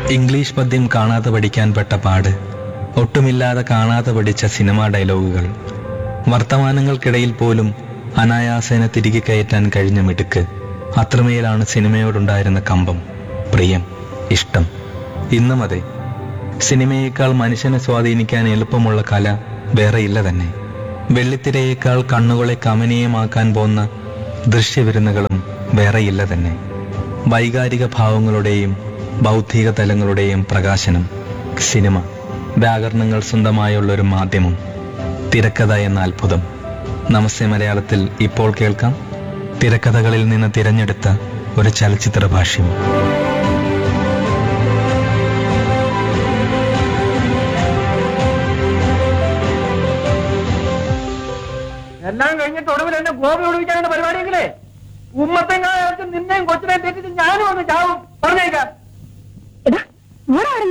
English പദ്യം കാണാതെ പഠിക്കാൻ പെട്ട പാട് ഒട്ടുമില്ലാതെ കാണാതെ പഠിച്ച സിനിമാ ഡയലോഗുകൾ വർത്തമാനങ്ങൾക്കിടയിൽ പോലും അനായാസേന തിരികെ കയറ്റാൻ കഴിഞ്ഞ മിടുക്ക് അത്രമേലാണ് സിനിമയോടുണ്ടായിരുന്ന കമ്പം പ്രിയം ഇഷ്ടം ഇന്നും അതെ സിനിമയേക്കാൾ മനുഷ്യനെ സ്വാധീനിക്കാൻ എളുപ്പമുള്ള കല വേറെയില്ല തന്നെ വെള്ളിത്തിരയേക്കാൾ കണ്ണുകളെ കമനീയമാക്കാൻ പോന്ന ദൃശ്യവിരുന്നുകളും വേറെയില്ല തന്നെ വൈകാരിക ഭാവങ്ങളുടെയും ബൗദ്ധിക തലങ്ങളുടെയും പ്രകാശനം സിനിമ വ്യാകരണങ്ങൾ സ്വന്തമായുള്ള ഒരു മാധ്യമം തിരക്കഥ എന്ന അത്ഭുതം നമസ്തേ മലയാളത്തിൽ ഇപ്പോൾ കേൾക്കാം തിരക്കഥകളിൽ നിന്ന് തിരഞ്ഞെടുത്ത ഒരു ചലച്ചിത്ര ഭാഷ്യം എല്ലാം കഴിഞ്ഞിട്ട് ഒടുവിൽ എന്നെ ഗോപി ഒടുവിക്കാനുള്ള പരിപാടിയെങ്കിലേ ഉമ്മത്തെങ്ങാലത്ത് നിന്നെയും കൊച്ചിനെ തെറ്റിച്ച് ഞാനും ഒന്ന് ചാവും പറഞ്ഞേക്കാം എടാ ഓടാടുന്നു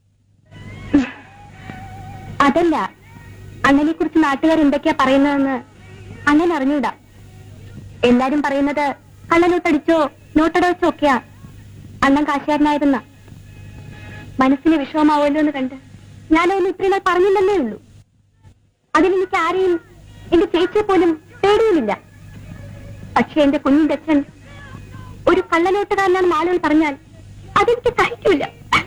അതല്ല അണ്ണനെ കുറിച്ച് നാട്ടുകാർ എന്തൊക്കെയാ പറയുന്നതെന്ന് അണ്ണൻ അറിഞ്ഞൂടാ എല്ലാരും പറയുന്നത് കള്ളനോട്ടടിച്ചോ നോട്ടടച്ചോ ഒക്കെയാ അണ്ണൻ കാശുകാരനായിരുന്ന മനസ്സിന് വിഷമമാവുമല്ലോ എന്ന് കണ്ട് ഞാനതൊന്നും ഇത്രയും നാൾ പറഞ്ഞില്ലെന്നേ ഉള്ളൂ അതിലെനിക്ക് ആരെയും എന്റെ ചേച്ചിയെ പോലും പേടിയുമില്ല പക്ഷെ എന്റെ കുഞ്ഞിന്റെ അച്ഛൻ ഒരു കള്ളനോട്ടുകാരനാണെന്ന് ആളുകൾ പറഞ്ഞാൽ അതെനിക്ക് സഹിക്കില്ല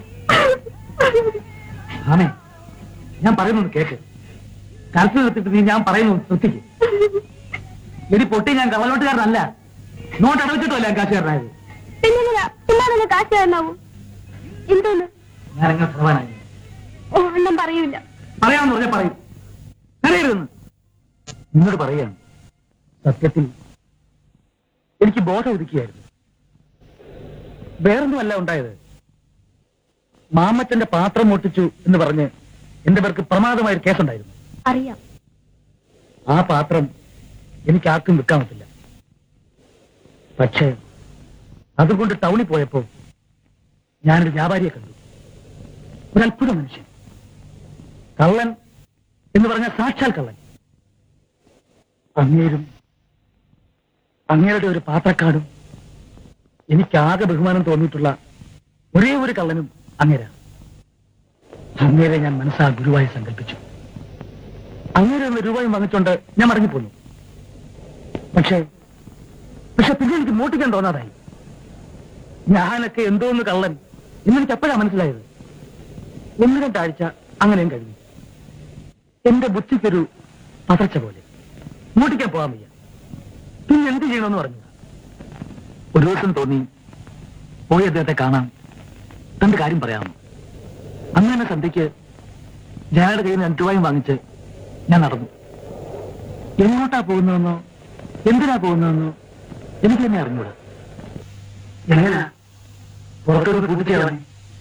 ആമേ ഞാൻ പറയുന്നത് കേക്ക് കരച്ചു നിർത്തിട്ട് നീ ഞാൻ പറയുന്നത് ശ്രദ്ധിക്കും എടി പൊട്ടി ഞാൻ കള്ളനോട്ടുകാരനല്ല നോട്ട് അടവിച്ചിട്ടല്ല ഞാൻ കാശുകാരനായത് പിന്നെങ്ങനെയാ ചുമ്മാ കാശുകാരനാവും എന്തോന്ന് ഞാൻ എങ്ങനെ ഭഗവാനായി ഓ അണ്ണം പറയൂല പറയാമെന്ന് പറഞ്ഞാൽ പറയും അറിയരുതെന്ന് നിന്നോട് പറയാണ് സത്യത്തിൽ എനിക്ക് ബോധം ഒതുക്കിയായിരുന്നു വേറൊന്നുമല്ല ഉണ്ടായത് മാമച്ചന്റെ പാത്രം പൊട്ടിച്ചു എന്ന് പറഞ്ഞ് എന്റെ പേർക്ക് പ്രമാദമായ ഒരു കേസുണ്ടായിരുന്നു അറിയാം ആ പാത്രം എനിക്ക് ആർക്കും വിൽക്കാൻ പറ്റില്ല പക്ഷേ അതുകൊണ്ട് ടൗണിൽ പോയപ്പോ ഞാനൊരു വ്യാപാരിയെ കണ്ടു ഒരു അത്ഭുത മനുഷ്യൻ കള്ളൻ എന്ന് പറഞ്ഞ സാക്ഷാൽ കള്ളൻ അങ്ങേരും അങ്ങേരുടെ ഒരു പാത്രക്കാടും എനിക്കാകെ ബഹുമാനം തോന്നിയിട്ടുള്ള ഒരേ ഒരു കള്ളനും അങ്ങേരാ അങ്ങേരെ ഞാൻ മനസ്സാ ഗുരുവായി സങ്കല്പിച്ചു അങ്ങനെ ഒന്ന് രൂപയും വാങ്ങിച്ചോണ്ട് ഞാൻ മടങ്ങിപ്പോന്നു പക്ഷേ പക്ഷെ പിന്നെ എനിക്ക് മോട്ടിക്കാൻ തോന്നാതായി ഞാനൊക്കെ എന്തോന്ന് കള്ളൻ എന്നെനിക്ക് എപ്പോഴാ മനസ്സിലായത് ഒന്ന് രണ്ടാഴ്ച അങ്ങനെയും കഴിഞ്ഞു എന്റെ ബുദ്ധിക്കൊരു പതർച്ച പോലെ മോട്ടിക്കാൻ പോകാൻ വയ്യ പിന്നെ എന്ത് ചെയ്യണമെന്ന് പറഞ്ഞു ഒരു ദിവസം തോന്നി പോയി അദ്ദേഹത്തെ കാണാം രണ്ട് കാര്യം പറയാമോ അങ്ങനെ സന്ധ്യയ്ക്ക് ജയാളുടെ കയ്യിൽ നിന്ന് രണ്ട് രൂപയും വാങ്ങിച്ച് ഞാൻ നടന്നു എങ്ങോട്ടാ പോകുന്നതെന്നോ എന്തിനാ പോകുന്നതെന്നോ എനിക്ക് തന്നെ അറിഞ്ഞൂടാ എങ്ങനെയാ പുറത്തോട്ട് കൂട്ടിച്ചേരാൻ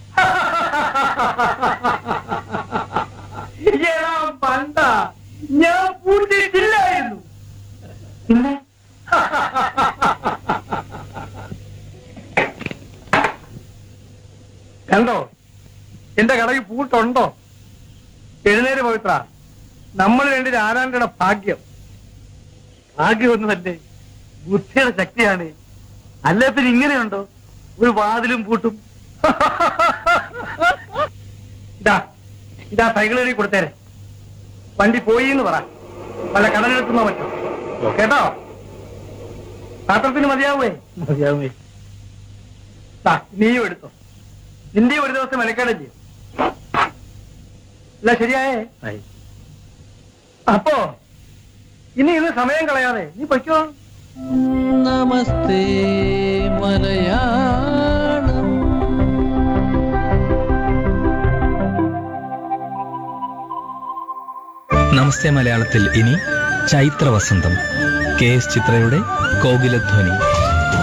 പണ്ട ഞാൻ പൂട്ടിയിട്ടില്ലായിരുന്നു പിന്നെ കണ്ടോ എന്റെ കടയിൽ പൂട്ടുണ്ടോ എഴുന്നേര് പവിത്ര നമ്മൾ രണ്ടിന് ആരാണ്ടയുടെ ഭാഗ്യം ഭാഗ്യമൊന്നുമല്ലേ ബുദ്ധിയുടെ ശക്തിയാണ് അല്ലേ പിന്നെ ഇങ്ങനെയുണ്ടോ ഒരു വാതിലും പൂട്ടും ഇതാ ഇതാ സൈക്കിൾ എഴുതി കൊടുത്തേരെ വണ്ടി പോയി എന്ന് പറ വല്ല കടലെടുത്തുന്നോ പറ്റോ കേട്ടോ പാത്രത്തിന് മതിയാവേ മതിയാവേ നീയും എടുത്തോ നിന്റെ ഒരു ദിവസം മെനക്കേടല്ലേ അല്ല ശരിയായേ അപ്പോ ഇനി ഇത് സമയം കളയാതെ നീ പൊയ്ക്കോ നമസ്തേ മലയാളം നമസ്തേ മലയാളത്തിൽ ഇനി ചൈത്രവസന്തം കെ എസ് ചിത്രയുടെ കോകിലധ്വനി